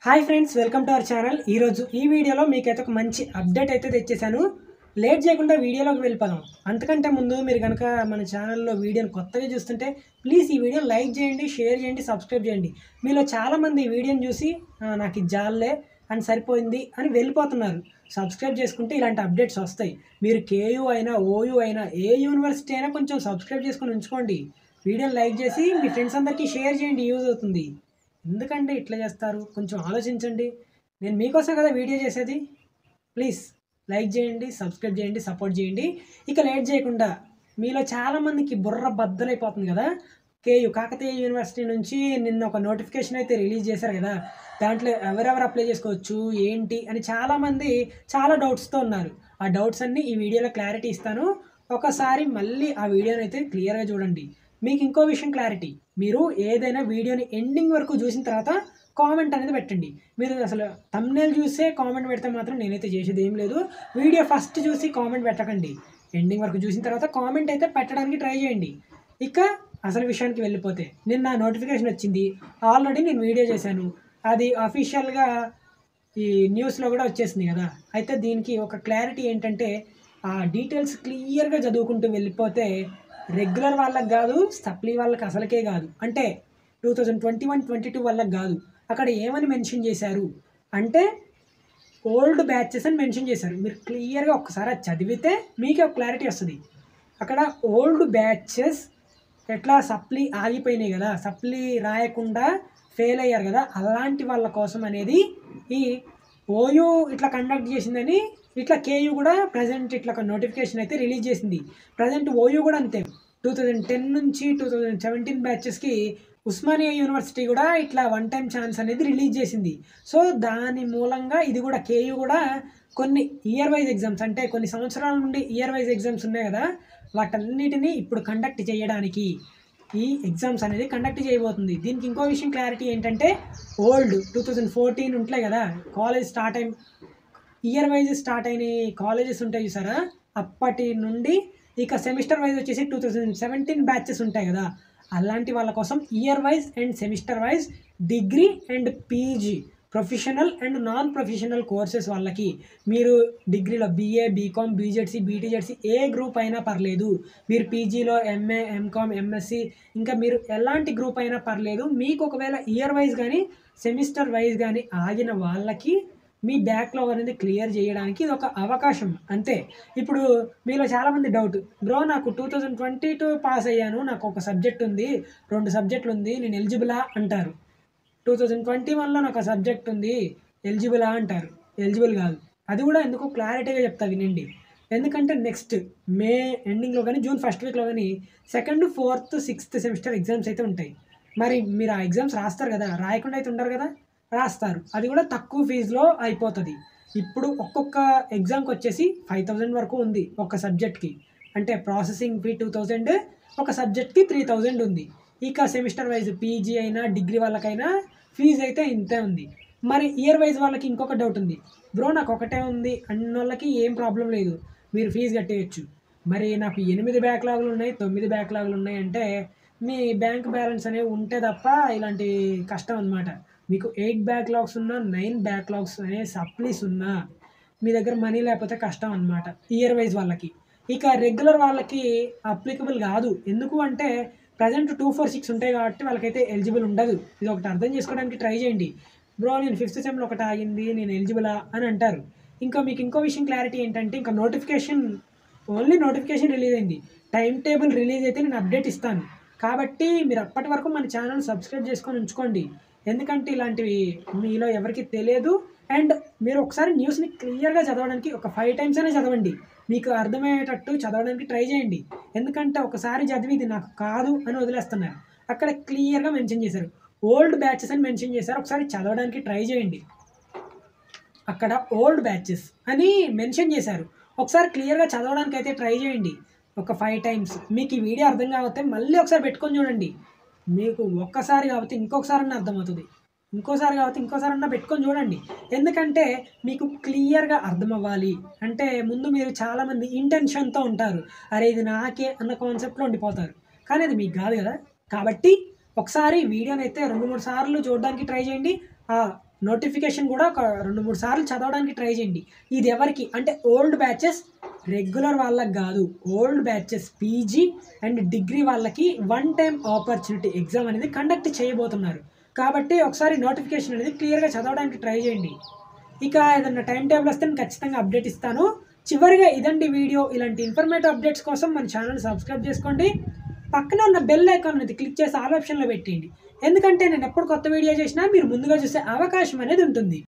hi friends welcome to our channel ఈరోజు ఈ వీడియోలో మీకైతే ఒక మంచి అప్డేట్ అయితే తెచ్చేసాను లేట్ చేయకుండా వీడియోలోకి వెళ్ళిపోదాం అంతకంటే ముందు మీరు కనుక మన ఛానల్లో వీడియోని కొత్తగా చూస్తుంటే ప్లీజ్ ఈ వీడియో లైక్ చేయండి షేర్ చేయండి సబ్స్క్రైబ్ చేయండి మీలో చాలామంది ఈ వీడియోని చూసి "ఆ, నాకు ఇది జాలే అని సరిపోయింది అని వెళ్ళిపోతున్నారు సబ్స్క్రైబ్ చేసుకుంటే ఇలాంటి అప్డేట్స్ వస్తాయి మీరు కేయూ అయినా ఓయూ అయినా ఏ యూనివర్సిటీ అయినా కొంచెం సబ్స్క్రైబ్ చేసుకొని ఉంచుకోండి వీడియోని లైక్ చేసి మీ ఫ్రెండ్స్ అందరికీ షేర్ చేయండి యూజ్ అవుతుంది ఎందుకంటే ఇట్లా చేస్తారు కొంచెం ఆలోచించండి నేను మీకోసం కదా వీడియో చేసేది ప్లీజ్ లైక్ చేయండి సబ్స్క్రైబ్ చేయండి సపోర్ట్ చేయండి ఇక లేట్ చేయకుండా మీలో చాలామందికి బుర్ర బద్దలైపోతుంది కదా కేయు కాకతీయ యూనివర్సిటీ నుంచి నిన్న ఒక నోటిఫికేషన్ అయితే రిలీజ్ చేశారు కదా దాంట్లో ఎవరెవరు అప్లై చేసుకోవచ్చు ఏంటి అని చాలామంది చాలా డౌట్స్తో ఉన్నారు ఆ డౌట్స్ అన్నీ ఈ వీడియోలో క్లారిటీ ఇస్తాను ఒకసారి మళ్ళీ ఆ వీడియోని అయితే క్లియర్గా చూడండి మీకు ఇంకో విషయం క్లారిటీ మీరు ఏదైనా వీడియోని ఎండింగ్ వరకు చూసిన తర్వాత కామెంట్ అనేది పెట్టండి మీరు అసలు తమ్నేల్ చూసే కామెంట్ పెడితే మాత్రం నేనైతే చేసేది ఏం లేదు వీడియో ఫస్ట్ చూసి కామెంట్ పెట్టకండి ఎండింగ్ వరకు చూసిన తర్వాత కామెంట్ అయితే పెట్టడానికి ట్రై చేయండి ఇక అసలు విషయానికి వెళ్ళిపోతే నిన్న నోటిఫికేషన్ వచ్చింది ఆల్రెడీ నేను వీడియో చేశాను అది అఫీషియల్గా ఈ న్యూస్లో కూడా వచ్చేసింది కదా అయితే దీనికి ఒక క్లారిటీ ఏంటంటే ఆ డీటెయిల్స్ క్లియర్గా చదువుకుంటూ వెళ్ళిపోతే రెగ్యులర్ వాళ్ళకి కాదు సప్లీ వాళ్ళకి అసలుకే కాదు అంటే two thousand twenty one twenty two వాళ్ళకి కాదు అక్కడ ఏమని మెన్షన్ చేశారు అంటే ఓల్డ్ బ్యాచెస్ అని మెన్షన్ చేశారు మీరు క్లియర్గా ఒక్కసారి అది చదివితే మీకే ఒక క్లారిటీ వస్తుంది అక్కడ ఓల్డ్ బ్యాచెస్ ఎట్లా సప్లీ ఆగిపోయినాయి కదా సప్లీ రాయకుండా ఫెయిల్ అయ్యారు కదా అలాంటి వాళ్ళ కోసం అనేది ఈ ఓయూ ఇట్లా కండక్ట్ చేసిందని ఇట్లా కేయూ కూడా ప్రజెంట్ ఇట్లా ఒక నోటిఫికేషన్ అయితే రిలీజ్ చేసింది ప్రజెంట్ ఓయూ కూడా అంతే టూ థౌజండ్ టెన్ నుంచి టూ థౌజండ్ సెవెంటీన్ బ్యాచెస్కి ఉస్మానియా యూనివర్సిటీ కూడా ఇట్లా వన్ టైం ఛాన్స్ అనేది రిలీజ్ చేసింది సో దాని మూలంగా ఇది కూడా కేయూ కూడా కొన్ని ఇయర్ వైజ్ ఎగ్జామ్స్ అంటే కొన్ని సంవత్సరాల నుండి ఇయర్ వైజ్ ఎగ్జామ్స్ ఉన్నాయి కదా వాటన్నిటిని ఇప్పుడు కండక్ట్ చేయడానికి ఈ ఎగ్జామ్స్ అనేది కండక్ట్ చేయబోతుంది దీనికి ఇంకో విషయం క్లారిటీ ఏంటంటే ఓల్డ్ టూ థౌజండ్ ఫోర్టీన్ ఉంటాయి కదా కాలేజ్ స్టార్ట్ అయిన ఇయర్ వైజ్ స్టార్ట్ అయిన కాలేజెస్ ఉంటాయి చూసారా అప్పటి నుండి ఇక సెమిస్టర్ వైజ్ వచ్చేసి టూ థౌజండ్ సెవెంటీన్ బ్యాచెస్ ఉంటాయి కదా అలాంటి వాళ్ళ కోసం year wise and semester wise degree and PG professional and non professional courses వాళ్ళకి మీరు డిగ్రీలో బీఏ బీకామ్ బీజెడ్సీ బీటీజెడ్సీ ఏ గ్రూప్ అయినా పర్లేదు మీరు పీజీలో ఎంఏ ఎంకామ్ ఎంఎస్సి ఇంకా మీరు ఎలాంటి గ్రూప్ అయినా పర్లేదు మీకు ఒకవేళ ఇయర్ వైజ్ కానీ సెమిస్టర్ వైజ్ కానీ ఆగిన వాళ్ళకి మీ బ్యాక్లాగ్ అనేది క్లియర్ చేయడానికి ఇది ఒక అవకాశం అంతే ఇప్పుడు మీలో చాలామంది డౌట్ బ్రో నాకు two thousand twenty two pass అయ్యాను నాకు ఒక సబ్జెక్ట్ ఉంది రెండు సబ్జెక్టులు ఉంది నేను ఎలిజిబులా అంటారు టూ థౌజండ్ ట్వంటీ వన్లో నాకు ఆ సబ్జెక్ట్ ఉంది ఎలిజిబులా అంటారు ఎలిజిబుల్ కాదు అది కూడా ఎందుకు క్లారిటీగా చెప్తా వినండి ఎందుకంటే నెక్స్ట్ మే ఎండింగ్లో కానీ జూన్ ఫస్ట్ వీక్లో కానీ second fourth sixth semester exams అయితే ఉంటాయి మరి మీరు ఆ ఎగ్జామ్స్ రాస్తారు కదా రాయకుండా అయితే ఉండరు కదా రాస్తారు అది కూడా తక్కువ ఫీజులో అయిపోతుంది ఇప్పుడు ఒక్కొక్క ఎగ్జామ్కి వచ్చేసి ఫైవ్ థౌజండ్ వరకు ఉంది ఒక సబ్జెక్ట్కి అంటే ప్రాసెసింగ్ ఫీ టూ థౌజండ్ ఒక సబ్జెక్ట్కి త్రీ థౌజండ్ ఉంది ఇక సెమిస్టర్ వైజ్ పీజీ అయినా డిగ్రీ వాళ్ళకైనా ఫీజు అయితే ఇంతే ఉంది మరి ఇయర్ వైజ్ వాళ్ళకి ఇంకొక డౌట్ ఉంది బ్రో నాకు ఒకటే ఉంది అన్న వాళ్ళకి ఏం ప్రాబ్లం లేదు మీరు ఫీజు కట్టేయచ్చు మరి నాకు ఎనిమిది బ్యాక్లాగులు ఉన్నాయి తొమ్మిది బ్యాక్లాగులు ఉన్నాయి అంటే మీ బ్యాంక్ బ్యాలెన్స్ అనేవి ఉంటే తప్ప ఇలాంటి కష్టం అనమాట మీకు ఎయిట్ బ్యాక్లాగ్స్ ఉన్నా నైన్ బ్యాక్లాగ్స్ అనే సప్లీస్ ఉన్నా మీ దగ్గర మనీ లేకపోతే కష్టం అనమాట ఇయర్ వైజ్ వాళ్ళకి ఇక రెగ్యులర్ వాళ్ళకి అప్లికబుల్ కాదు ఎందుకు అంటే ప్రజెంట్ టూ ఫోర్ సిక్స్ ఉంటాయి కాబట్టి వాళ్ళకైతే ఎలిజిబుల్ ఉండదు ఇది ఒకటి అర్థం చేసుకోవడానికి ట్రై చేయండి బ్రో నేను ఫిఫ్త్ సెమ్లో ఒకటి ఆగింది నేను ఎలిజిబులా అని అంటారు ఇంకా మీకు ఇంకో విషయం క్లారిటీ ఏంటంటే ఇంకా నోటిఫికేషన్ ఓన్లీ నోటిఫికేషన్ రిలీజ్ అయింది టైం టేబుల్ రిలీజ్ అయితే నేను అప్డేట్ ఇస్తాను కాబట్టి మీరు అప్పటి వరకు మన ఛానల్ సబ్స్క్రైబ్ చేసుకొని ఉంచుకోండి ఎందుకంటే ఇలాంటివి మీలో ఎవరికి తెలియదు అండ్ మీరు ఒకసారి న్యూస్ని క్లియర్గా చదవడానికి ఒక ఫైవ్ టైమ్స్ అయినా చదవండి మీకు అర్థమయ్యేటట్టు చదవడానికి ట్రై చేయండి ఎందుకంటే ఒకసారి చదివి ఇది నాకు కాదు అని వదిలేస్తున్నారు అక్కడ క్లియర్గా మెన్షన్ చేశారు ఓల్డ్ బ్యాచెస్ అని మెన్షన్ చేశారు ఒకసారి చదవడానికి ట్రై చేయండి అక్కడ ఓల్డ్ బ్యాచెస్ అని మెన్షన్ చేశారు ఒకసారి క్లియర్గా చదవడానికి అయితే ట్రై చేయండి ఒక ఫైవ్ టైమ్స్ మీకు ఈ వీడియో అర్థం కాకపోతే మళ్ళీ ఒకసారి పెట్టుకొని చూడండి మీకు ఒక్కసారి కాబట్టి ఇంకొకసారి అన్న అర్థమవుతుంది ఇంకోసారి కాబట్టి ఇంకోసారి అన్న పెట్టుకొని చూడండి ఎందుకంటే మీకు క్లియర్గా అర్థం అవ్వాలి అంటే ముందు మీరు చాలామంది ఇంటెన్షన్తో ఉంటారు అరే ఇది నాకే అన్న కాన్సెప్ట్లో ఉండిపోతారు కానీ అది మీకు కాదు కదా కాబట్టి ఒకసారి వీడియోని అయితే రెండు మూడు సార్లు చూడడానికి ట్రై చేయండి ఆ నోటిఫికేషన్ కూడా ఒక రెండు మూడు సార్లు చదవడానికి ట్రై చేయండి ఇది ఎవరికి అంటే ఓల్డ్ బ్యాచెస్ రెగ్యులర్ వాళ్ళకి కాదు old batches PG and degree వాళ్ళకి వన్ టైం ఆపర్చునిటీ ఎగ్జామ్ అనేది కండక్ట్ చేయబోతున్నారు కాబట్టి ఒకసారి నోటిఫికేషన్ అనేది క్లియర్గా చదవడానికి ట్రై చేయండి ఇక ఏదన్నా టైం టేబుల్ వస్తే నేను ఖచ్చితంగా అప్డేట్ ఇస్తాను చివరిగా ఇదండి వీడియో ఇలాంటి ఇన్ఫర్మేటివ్ అప్డేట్స్ కోసం మన ఛానల్ సబ్స్క్రైబ్ చేసుకోండి పక్కన ఉన్న బెల్ ఐకాన్ అనేది క్లిక్ చేసి ఆల్ ఆప్షన్లో పెట్టేయండి ఎందుకంటే నేను ఎప్పుడు కొత్త వీడియో చేసినా మీరు ముందుగా చూసే అవకాశం అనేది ఉంటుంది